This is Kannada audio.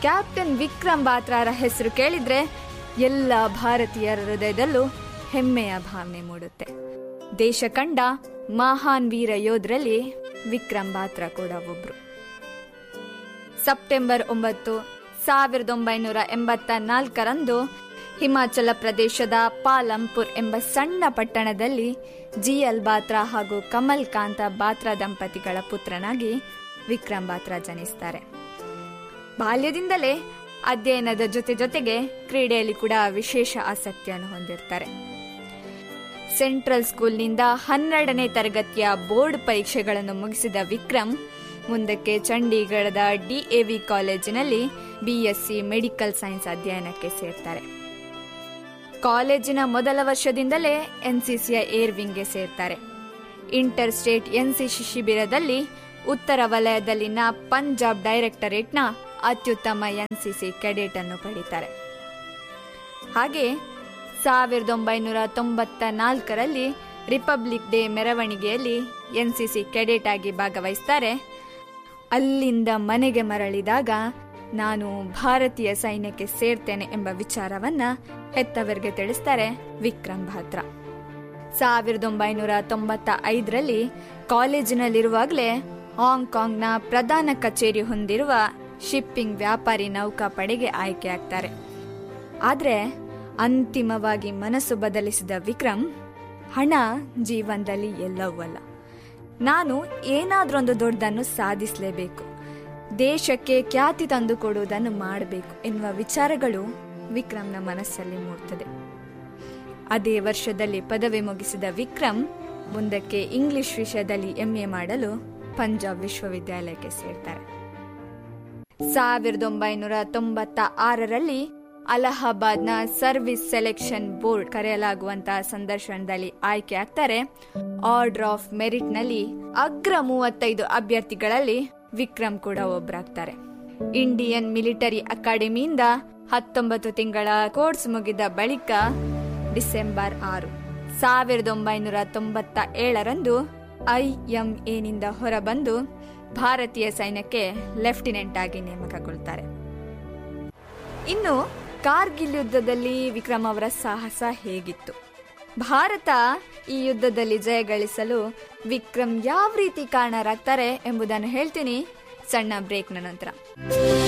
ಕ್ಯಾಪ್ಟನ್ ವಿಕ್ರಮ್ ಬಾತ್ರಾರ ಹೆಸರು ಕೇಳಿದ್ರೆ ಎಲ್ಲ ಭಾರತೀಯರ ಹೃದಯದಲ್ಲೂ ಹೆಮ್ಮೆಯ ಭಾವನೆ ಮೂಡುತ್ತೆ ದೇಶ ಕಂಡ ಮಹಾನ್ ವೀರ ಯೋಧರಲ್ಲಿ ವಿಕ್ರಮ್ ಬಾತ್ರಾ ಕೂಡ ಒಬ್ರು ಸೆಪ್ಟೆಂಬರ್ ಒಂಬತ್ತು ಸಾವಿರದ ಒಂಬೈನೂರ ಎಂಬತ್ತ ನಾಲ್ಕರಂದು ಹಿಮಾಚಲ ಪ್ರದೇಶದ ಪಾಲಂಪುರ್ ಎಂಬ ಸಣ್ಣ ಪಟ್ಟಣದಲ್ಲಿ ಜಿ ಎಲ್ ಬಾತ್ರಾ ಹಾಗೂ ಕಮಲ್ ಕಾಂತ ಬಾತ್ರಾ ದಂಪತಿಗಳ ಪುತ್ರನಾಗಿ ವಿಕ್ರಮ್ ಬಾತ್ರಾ ಜನಿಸ್ತಾರೆ ಬಾಲ್ಯದಿಂದಲೇ ಅಧ್ಯಯನದ ಜೊತೆ ಜೊತೆಗೆ ಕ್ರೀಡೆಯಲ್ಲಿ ಕೂಡ ವಿಶೇಷ ಆಸಕ್ತಿಯನ್ನು ಹೊಂದಿರ್ತಾರೆ ಸೆಂಟ್ರಲ್ ಸ್ಕೂಲ್ನಿಂದ ಹನ್ನೆರಡನೇ ತರಗತಿಯ ಬೋರ್ಡ್ ಪರೀಕ್ಷೆಗಳನ್ನು ಮುಗಿಸಿದ ವಿಕ್ರಮ್ ಮುಂದಕ್ಕೆ ಚಂಡೀಗಢದ ಡಿಎವಿ ಕಾಲೇಜಿನಲ್ಲಿ ಬಿಎಸ್ಸಿ ಮೆಡಿಕಲ್ ಸೈನ್ಸ್ ಅಧ್ಯಯನಕ್ಕೆ ಸೇರ್ತಾರೆ ಕಾಲೇಜಿನ ಮೊದಲ ವರ್ಷದಿಂದಲೇ ಎನ್ಸಿಸಿಯ ಏರ್ ವಿಂಗ್ಗೆ ಸೇರ್ತಾರೆ ಇಂಟರ್ ಸ್ಟೇಟ್ ಎನ್ಸಿಸಿ ಶಿಬಿರದಲ್ಲಿ ಉತ್ತರ ವಲಯದಲ್ಲಿನ ಪಂಜಾಬ್ ಡೈರೆಕ್ಟರೇಟ್ನ ಅತ್ಯುತ್ತಮ ಎನ್ಸಿಸಿ ಕೆಡೆಟ್ ಅನ್ನು ಪಡೀತಾರೆ ಹಾಗೆ ಸಾವಿರದ ಒಂಬೈನೂರ ತೊಂಬತ್ತ ನಾಲ್ಕರಲ್ಲಿ ರಿಪಬ್ಲಿಕ್ ಡೇ ಮೆರವಣಿಗೆಯಲ್ಲಿ ಎನ್ಸಿಸಿ ಕೆಡೆಟ್ ಆಗಿ ಭಾಗವಹಿಸ್ತಾರೆ ಅಲ್ಲಿಂದ ಮನೆಗೆ ಮರಳಿದಾಗ ನಾನು ಭಾರತೀಯ ಸೈನ್ಯಕ್ಕೆ ಸೇರ್ತೇನೆ ಎಂಬ ವಿಚಾರವನ್ನ ಹೆತ್ತವರಿಗೆ ತಿಳಿಸ್ತಾರೆ ವಿಕ್ರಮ್ ಭಾತ್ರ ಸಾವಿರದ ಒಂಬೈನೂರ ತೊಂಬತ್ತ ಐದರಲ್ಲಿ ಕಾಲೇಜಿನಲ್ಲಿರುವಾಗಲೇ ಹಾಂಗ್ಕಾಂಗ್ನ ಪ್ರಧಾನ ಕಚೇರಿ ಹೊಂದಿರುವ ಶಿಪ್ಪಿಂಗ್ ವ್ಯಾಪಾರಿ ನೌಕಾಪಡೆಗೆ ಆಯ್ಕೆಯಾಗ್ತಾರೆ ಆದರೆ ಅಂತಿಮವಾಗಿ ಮನಸ್ಸು ಬದಲಿಸಿದ ವಿಕ್ರಮ್ ಹಣ ಜೀವನದಲ್ಲಿ ಎಲ್ಲವೂ ಅಲ್ಲ ನಾನು ಏನಾದ್ರೊಂದು ದೊಡ್ಡದನ್ನು ಸಾಧಿಸಲೇಬೇಕು ದೇಶಕ್ಕೆ ಖ್ಯಾತಿ ತಂದುಕೊಡುವುದನ್ನು ಮಾಡಬೇಕು ಎನ್ನುವ ವಿಚಾರಗಳು ವಿಕ್ರಮ್ನ ಮನಸ್ಸಲ್ಲಿ ಮೂಡ್ತದೆ ಅದೇ ವರ್ಷದಲ್ಲಿ ಪದವಿ ಮುಗಿಸಿದ ವಿಕ್ರಮ್ ಮುಂದಕ್ಕೆ ಇಂಗ್ಲಿಷ್ ವಿಷಯದಲ್ಲಿ ಎಂಎ ಮಾಡಲು ಪಂಜಾಬ್ ವಿಶ್ವವಿದ್ಯಾಲಯಕ್ಕೆ ಸೇರ್ತಾರೆ ಸಾವಿರದ ಒಂಬೈನೂರ ತೊಂಬತ್ತ ಆರರಲ್ಲಿ ಅಲಹಾಬಾದ್ನ ಸರ್ವಿಸ್ ಸೆಲೆಕ್ಷನ್ ಬೋರ್ಡ್ ಕರೆಯಲಾಗುವಂತಹ ಸಂದರ್ಶನದಲ್ಲಿ ಆಯ್ಕೆ ಆಗ್ತಾರೆ ಆರ್ಡರ್ ಆಫ್ ಮೆರಿಟ್ನಲ್ಲಿ ಅಗ್ರ ಮೂವತ್ತೈದು ಅಭ್ಯರ್ಥಿಗಳಲ್ಲಿ ವಿಕ್ರಮ್ ಕೂಡ ಒಬ್ಬರಾಗ್ತಾರೆ ಇಂಡಿಯನ್ ಮಿಲಿಟರಿ ಅಕಾಡೆಮಿಯಿಂದ ಹತ್ತೊಂಬತ್ತು ತಿಂಗಳ ಕೋರ್ಸ್ ಮುಗಿದ ಬಳಿಕ ಡಿಸೆಂಬರ್ ಆರು ಸಾವಿರದ ಒಂಬೈನೂರ ತೊಂಬತ್ತ ಏಳರಂದು ಐಎಂಎನಿಂದ ಹೊರಬಂದು ಭಾರತೀಯ ಸೈನ್ಯಕ್ಕೆ ಲೆಫ್ಟಿನೆಂಟ್ ಆಗಿ ನೇಮಕಗೊಳ್ತಾರೆ ಇನ್ನು ಕಾರ್ಗಿಲ್ ಯುದ್ಧದಲ್ಲಿ ವಿಕ್ರಮ್ ಅವರ ಸಾಹಸ ಹೇಗಿತ್ತು ಭಾರತ ಈ ಯುದ್ಧದಲ್ಲಿ ಜಯಗಳಿಸಲು ವಿಕ್ರಮ್ ಯಾವ ರೀತಿ ಕಾರಣರಾಗ್ತಾರೆ ಎಂಬುದನ್ನು ಹೇಳ್ತೀನಿ ಸಣ್ಣ ಬ್ರೇಕ್ನ ನಂತರ